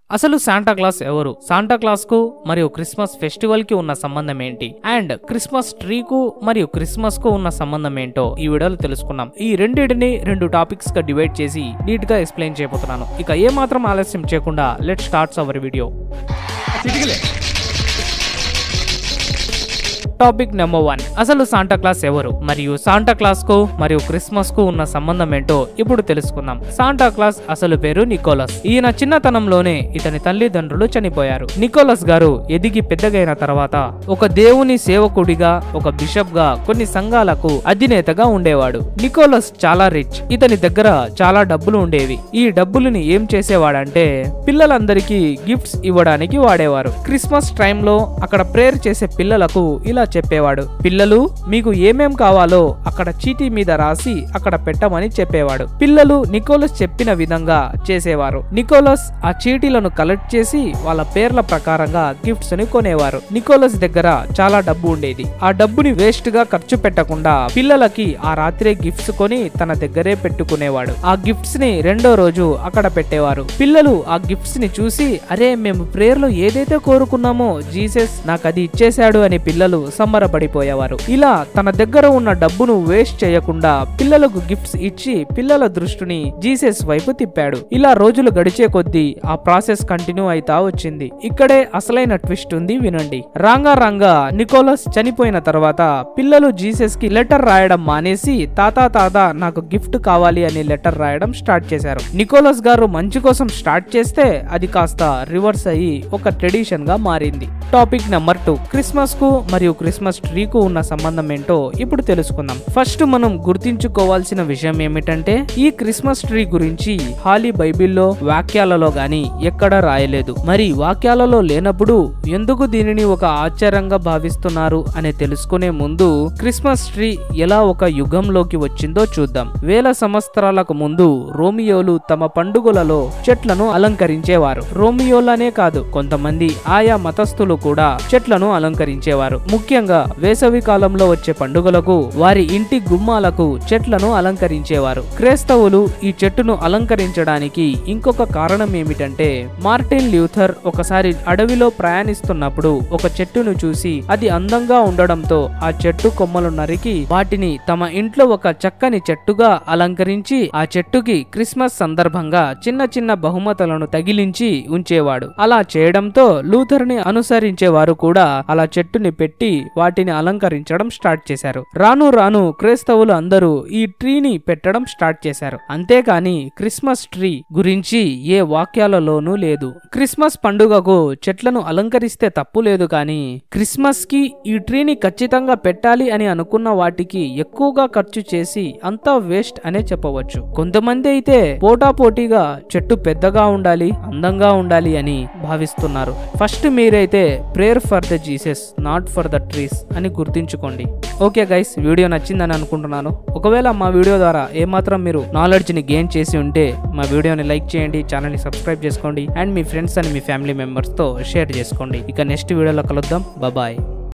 అసలు Santa Claus ఎవరు Santa Claus కు మరియు క్రిస్మస్ ఫెస్టివల్ కి ఉన్న సంబంధం ఏంటి అండ్ క్రిస్మస్ ట్రీ కు మరియు క్రిస్మస్ కు ఉన్న సంబంధం ఏంటో ఈ వీడియోలో తెలుసుకున్నాం ఈ రెండింటిని రెండు టాపిక్స్ గా డివైడ్ చేసి నీట్ గా ఎక్స్ప్లెయిన్ చేయబోతున్నాను ఇక ఏ మాత్రం ఆలస్యం చేయకుండా లెట్ స్టార్ట్స్ అవర్ వీడియో చిటికలే టాపిక్ నెంబర్ వన్ అసలు సాంటా క్లాస్ ఎవరు మరియు సాంటా క్లాస్ కు మరియు క్రిస్మస్ కు ఉన్న సంబంధం ఏంటో ఇప్పుడు తెలుసుకుందాం సాంటా క్లాస్ అసలు పేరు నికోలస్ ఈయన చిన్నతనంలోనే ఇతని తల్లిదండ్రులు చనిపోయారు నికోలస్ గారు ఎదిగి పెద్దగైన తర్వాత ఒక దేవుని సేవకుడిగా ఒక బిషప్ గా కొన్ని సంఘాలకు అధినేతగా ఉండేవాడు నికోలస్ చాలా రిచ్ ఇతని దగ్గర చాలా డబ్బులు ఉండేవి ఈ డబ్బులని ఏం చేసేవాడంటే పిల్లలందరికీ గిఫ్ట్స్ ఇవ్వడానికి వాడేవారు క్రిస్మస్ టైంలో అక్కడ ప్రేయర్ చేసే పిల్లలకు ఇలా చెప్పేవాడు పిల్లలు మీకు ఏమేం కావాలో అక్కడ చీటీ మీద రాసి అక్కడ పెట్టమని చెప్పేవాడు పిల్లలు నికోలస్ చెప్పిన విధంగా చేసేవారు నికోలస్ ఆ చీటీలను కలెక్ట్ చేసి వాళ్ళ పేర్ల ప్రకారంగా గిఫ్ట్స్ ని కొనేవారు నికోలస్ దగ్గర చాలా డబ్బు ఉండేది ఆ డబ్బుని వేస్ట్ గా ఖర్చు పెట్టకుండా పిల్లలకి ఆ రాత్రే గిఫ్ట్స్ కొని తన దగ్గరే పెట్టుకునేవాడు ఆ గిఫ్ట్స్ ని రెండో రోజు అక్కడ పెట్టేవారు పిల్లలు ఆ గిఫ్ట్స్ ని చూసి అరే మేము ప్రేయర్ లో ఏదైతే కోరుకున్నామో జీసస్ నాకు అది ఇచ్చేశాడు అని పిల్లలు సంబరపడిపోయేవారు ఇలా తన దగ్గర ఉన్న డబ్బును వేస్ట్ చేయకుండా పిల్లలకు గిఫ్ట్స్ ఇచ్చి పిల్లల దృష్టిని జీసస్ వైపు తిప్పాడు ఇలా రోజులు గడిచే కొద్దీ ఆ ప్రాసెస్ కంటిన్యూ అయితా వచ్చింది ఇక్కడే అసలైన ట్విస్ట్ ఉంది వినండి రాంగా రాంగా నికోలస్ చనిపోయిన తర్వాత పిల్లలు జీసస్ కి లెటర్ రాయడం మానేసి తాత తాత నాకు గిఫ్ట్ కావాలి అని లెటర్ రాయడం స్టార్ట్ చేశారు నికోలస్ గారు మంచి కోసం స్టార్ట్ చేస్తే అది కాస్త రివర్స్ అయ్యి ఒక ట్రెడిషన్ గా మారింది టాపిక్ నెంబర్ టూ క్రిస్మస్ కు మరియు క్రిస్మస్ ట్రీ కు ఉన్న సంబంధం ఏంటో ఇప్పుడు తెలుసుకుందాం ఫస్ట్ మనం గుర్తించుకోవాల్సిన విషయం ఏమిటంటే ఈ క్రిస్మస్ ట్రీ గురించి హాలీ బైబిల్లో వాక్యాలలో గాని ఎక్కడా రాయలేదు మరి వాక్యాలలో లేనప్పుడు ఎందుకు దీనిని ఒక ఆచారంగా భావిస్తున్నారు అని తెలుసుకునే ముందు క్రిస్మస్ ట్రీ ఎలా ఒక యుగంలోకి వచ్చిందో చూద్దాం వేల సంవత్సరాలకు ముందు రోమియోలు తమ పండుగలలో చెట్లను అలంకరించేవారు రోమియోలనే కాదు కొంతమంది ఆయా మతస్థులు కూడా చెట్లను అలంకరించేవారు ముఖ్యంగా వేసవి కాలంలో వచ్చే పండుగలకు వారి ఇంటి గుమ్మాలకు చెట్లను అలంకరించేవారు క్రైస్తవులు ఈ చెట్టును అలంకరించడానికి ఇంకొక కారణం ఏమిటంటే మార్టిన్ ల్యూథర్ ఒకసారి అడవిలో ప్రయాణిస్తున్నప్పుడు ఒక చెట్టును చూసి అది అందంగా ఉండడంతో ఆ చెట్టు కొమ్మలు నరికి వాటిని తమ ఇంట్లో ఒక చక్కని చెట్టుగా అలంకరించి ఆ చెట్టుకి క్రిస్మస్ సందర్భంగా చిన్న చిన్న బహుమతులను తగిలించి ఉంచేవాడు అలా చేయడంతో లూథర్ ని అనుసరించే వారు కూడా అలా చెట్టుని పెట్టి వాటిని అలంకరించడం స్టార్ట్ చేశారు రాను రాను క్రైస్తవులు అందరూ ఈ ట్రీని పెట్టడం స్టార్ట్ చేశారు అంతేకాని క్రిస్మస్ ట్రీ గురించి ఏ వాక్యాలలోనూ లేదు క్రిస్మస్ పండుగకు చెట్లను అలంకరిస్తే తప్పు లేదు కానీ క్రిస్మస్ కి ఈ ట్రీని ఖచ్చితంగా పెట్టాలి అని అనుకున్న వాటికి ఎక్కువగా ఖర్చు చేసి అంతా వేస్ట్ అనే చెప్పవచ్చు కొంతమంది అయితే పోటాపోటీగా చెట్టు పెద్దగా ఉండాలి అందంగా ఉండాలి అని భావిస్తున్నారు ఫస్ట్ మీరైతే prayer for the Jesus not for the trees అని గుర్తుంచుకోండి ఓకే గైస్ వీడియో నచ్చిందని అనుకుంటున్నాను ఒకవేళ మా వీడియో ద్వారా ఏమాత్రం మీరు నాలెడ్జ్ ని గెయిన్ చేసి ఉంటే మా వీడియోని లైక్ చేయండి ఛానల్ ని సబ్స్క్రైబ్ చేసుకోండి అండ్ మీ ఫ్రెండ్స్ అండ్ మీ ఫ్యామిలీ మెంబర్స్ తో షేర్ చేసుకోండి ఇక నెక్స్ట్ వీడియోలో కలుద్దాం బాయ్